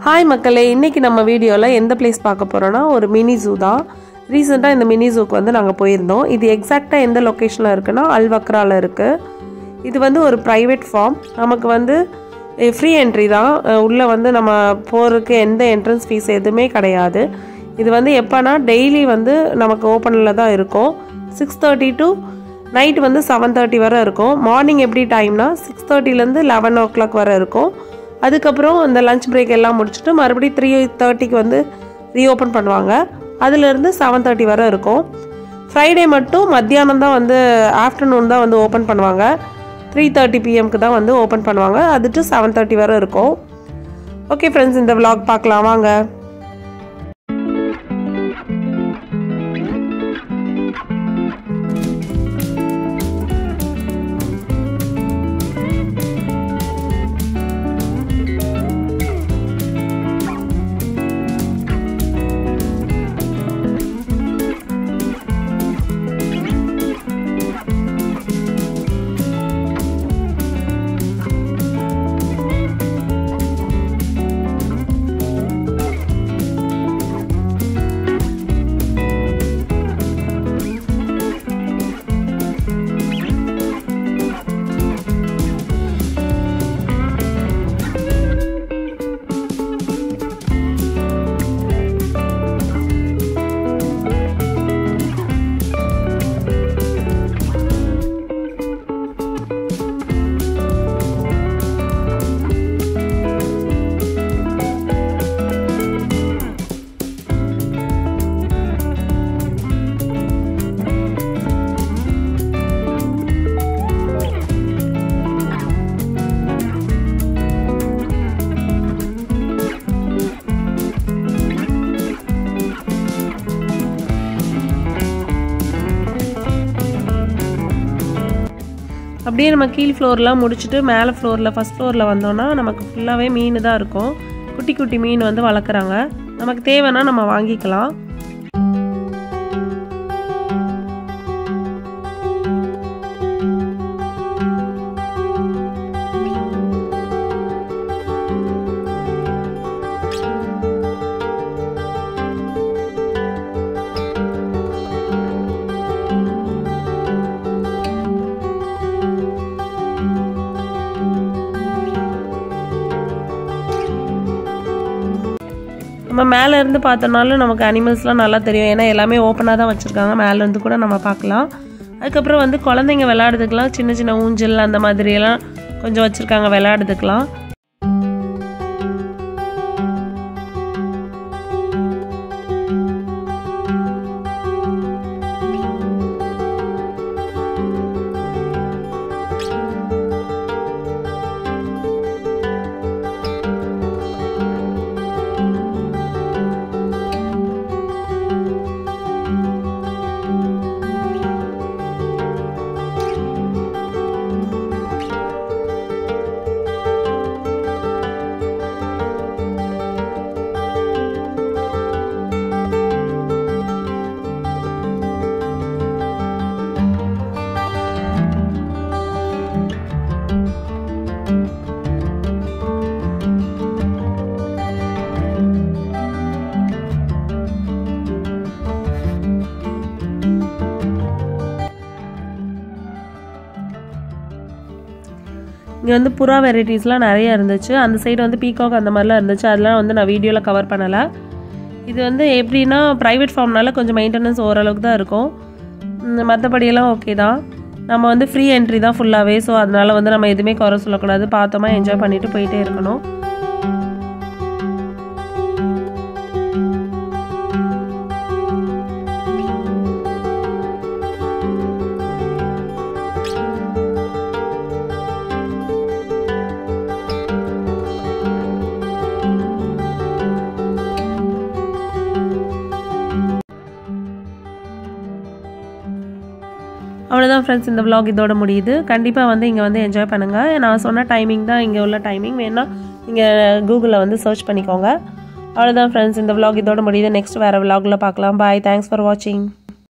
hi மக்களே இன்றைக்கி நம்ம வீடியோவில் எந்த பிளேஸ் பார்க்க போகிறோன்னா ஒரு மினி ஜூ தான் ரீசெண்டாக இந்த மினி ஜூக்கு வந்து நாங்கள் போயிருந்தோம் இது எக்ஸாக்டாக எந்த லொக்கேஷனில் இருக்குன்னா அல்வக்ராவில் இருக்குது இது வந்து ஒரு ப்ரைவேட் ஃபார்ம் நமக்கு வந்து ஃப்ரீ என்ட்ரி தான் உள்ளே வந்து நம்ம போகிறதுக்கு எந்த என்ட்ரன்ஸ் ஃபீஸ் எதுவுமே கிடையாது இது வந்து எப்போனா டெய்லி வந்து நமக்கு ஓப்பனில் தான் இருக்கும் சிக்ஸ் தேர்ட்டி டு நைட் வந்து செவன் தேர்ட்டி வரை இருக்கும் மார்னிங் எப்படி டைம்னா சிக்ஸ் தேர்ட்டிலேருந்து லெவன் ஓ கிளாக் வரை இருக்கும் அதுக்கப்புறம் இந்த லஞ்ச் பிரேக் எல்லாம் முடிச்சுட்டு மறுபடியும் த்ரீ தேர்ட்டிக்கு வந்து ரீஓப்பன் பண்ணுவாங்க அதுலேருந்து செவன் தேர்ட்டி வரை இருக்கும் ஃப்ரைடே மட்டும் மத்தியானம் தான் வந்து ஆஃப்டர்நூன் தான் வந்து ஓப்பன் பண்ணுவாங்க த்ரீ தேர்ட்டி பிஎம்க்கு தான் வந்து ஓப்பன் பண்ணுவாங்க அது டு செவன் தேர்ட்டி வரை இருக்கும் ஓகே ஃப்ரெண்ட்ஸ் இந்த விலாக் பார்க்கலாம் வாங்க அப்படியே நம்ம கீழ் ஃப்ளோர்லாம் முடிச்சுட்டு மேலே ஃப்ளோரில் ஃபஸ்ட் ஃப்ளோரில் வந்தோன்னா நமக்கு ஃபுல்லாகவே மீன் தான் இருக்கும் குட்டி குட்டி மீன் வந்து வளர்க்குறாங்க நமக்கு தேவைன்னா நம்ம வாங்கிக்கலாம் நம்ம மேலே இருந்து பார்த்தோம்னாலும் நமக்கு அனிமல்ஸ்லாம் நல்லா தெரியும் ஏன்னா எல்லாமே ஓப்பனாக தான் வச்சுருக்காங்க மேலேருந்து கூட நம்ம பார்க்கலாம் அதுக்கப்புறம் வந்து குழந்தைங்க விளையாடுறதுக்கெலாம் சின்ன சின்ன ஊஞ்சல் அந்த மாதிரியெல்லாம் கொஞ்சம் வச்சுருக்காங்க விளையாடுறதுக்கெலாம் இங்கே வந்து புறா வெரைட்டிஸ்லாம் நிறைய இருந்துச்சு அந்த சைடு வந்து பீகாக் அந்த மாதிரிலாம் இருந்துச்சு அதெல்லாம் வந்து நான் வீடியோவில் கவர் பண்ணலை இது வந்து எப்படின்னா ப்ரைவேட் ஃபார்ம்னால கொஞ்சம் மெயின்டெனன்ஸ் ஓரளவுக்கு தான் இருக்கும் மற்றபடியெல்லாம் ஓகே தான் நம்ம வந்து ஃப்ரீ என்ட்ரி தான் ஃபுல்லாகவே ஸோ அதனால வந்து நம்ம எதுவுமே குறை சொல்லக்கூடாது பார்த்தோமா என்ஜாய் பண்ணிட்டு போயிட்டே இருக்கணும் அவ்வளோதான் ஃப்ரெண்ட்ஸ் இந்த vlog இதோட முடியுது கண்டிப்பாக வந்து இங்கே வந்து என்ஜாய் பண்ணுங்கள் நான் சொன்ன டைமிங் தான் இங்கே உள்ள டைமிங் வேணால் நீங்கள் கூகுளில் வந்து சர்ச் பண்ணிக்கோங்க அவ்வளோதான் ஃப்ரெண்ட்ஸ் இந்த vlog இதோட முடியுது நெக்ஸ்ட் வேறு vlogல பார்க்கலாம் பாய் தேங்க்ஸ் ஃபார் வாட்சிங்